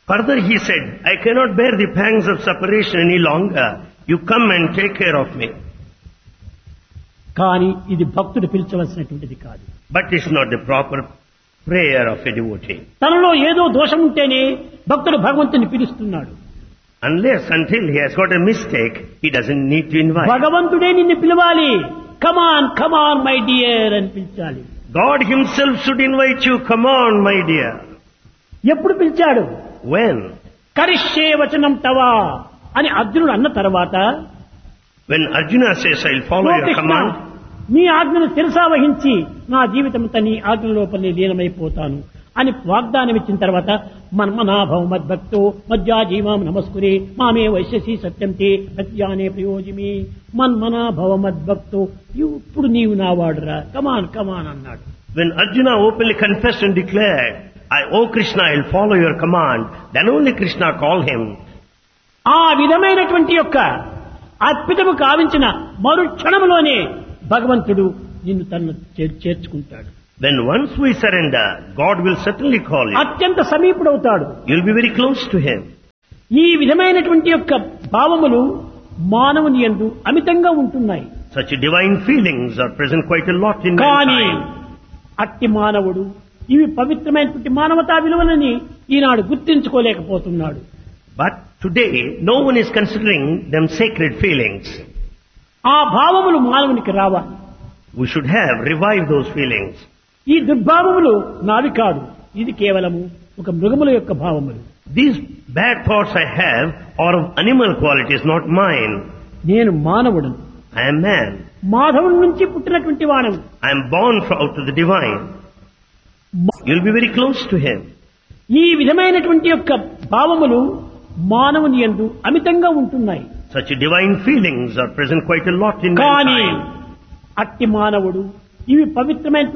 Further he said, I cannot bear the pangs of separation any longer. You come and take care of me. కానీ ఇది భక్తుడు పిలిచవలసినటువంటిది కాదు But it's not the proper prayer of a devotee. తనలో ఏదో దోషం ఉంటేనే భక్తుడు భగవంతుని పిలుస్తున్నాడు Unless until he has got a mistake, he doesn't need to invite. భగవంతుడే నిన్ను పిలవాలి కమాన్ కమాన్ మై డియర్ అని పిలిచాలి God himself should invite you. Come on, my dear. ఎప్పుడు పిలిచాడు When? కరిష్యే వచనం తవా అని అర్జునుడు అన్న తర్వాత When Arjuna says, I'll follow "oh your Krishna, command, నీ ఆజ్ఞను శిరసా వహించి నా జీవితంతో నీ ఆజ్ఞ లోపలనే లీనమైపోతాను అని వాగ్దానం ఇచ్చిన తర్వాత మన్మనాభవ మద్భక్తో మజ్జాజీవాం నమస్కురే మామే వైశ్యసి సత్యంతే ప్రత్యానే ప్రయోజమి మన్మనాభవ మద్భక్తో ఇప్పుడు నీవు నా వాడురా కమాన్ కమాన్ అన్నాడు when Arjuna openly confessed and declared, I, oh Krishna, I'll follow your command, then only Krishna called him. ఆ విధమైనటువంటి యొక్క అద్భుతము కావించిన మరు క్షణంలోనే భగవంతుడు నిన్ను తను చేర్- చేర్చుకుంటాడు When once we surrender, God will certainly call you. అత్యంత సమీపుడవుతాడు You'll be very close to him. ఈ విధమైనటువంటి యొక్క భావములు మానవుని యందు అమితంగా ఉంటున్నాయి Such divine feelings are present quite a lot in కానీ mankind. అట్టి మానవుడు ఇవి పవిత్రమైనటువంటి మానవతా విలువలని ఈనాడు గుర్తించుకోలేకపోతున్నాడు But today, no one is considering them sacred feelings. ఆ భావములు మానవునికి రావాలి We should have revived those feelings. ఈ దుర్భావములు నావి కాదు ఇది కేవలము ఒక మృగముల యొక్క భావములు These bad thoughts I have are of animal qualities, not mine. నేను మానవుడను I am man. మాధవుడి నుంచి పుట్టినటువంటి వాడను I am born fro- out of the divine. You'll be very close to him. ఈ విధమైనటువంటి యొక్క భావములు మానవుని యందు అమితంగా ఉంటున్నాయి Such divine feelings are present quite a lot in కానీ mankind. అట్టి మానవుడు ఇవి పవిత్రమైన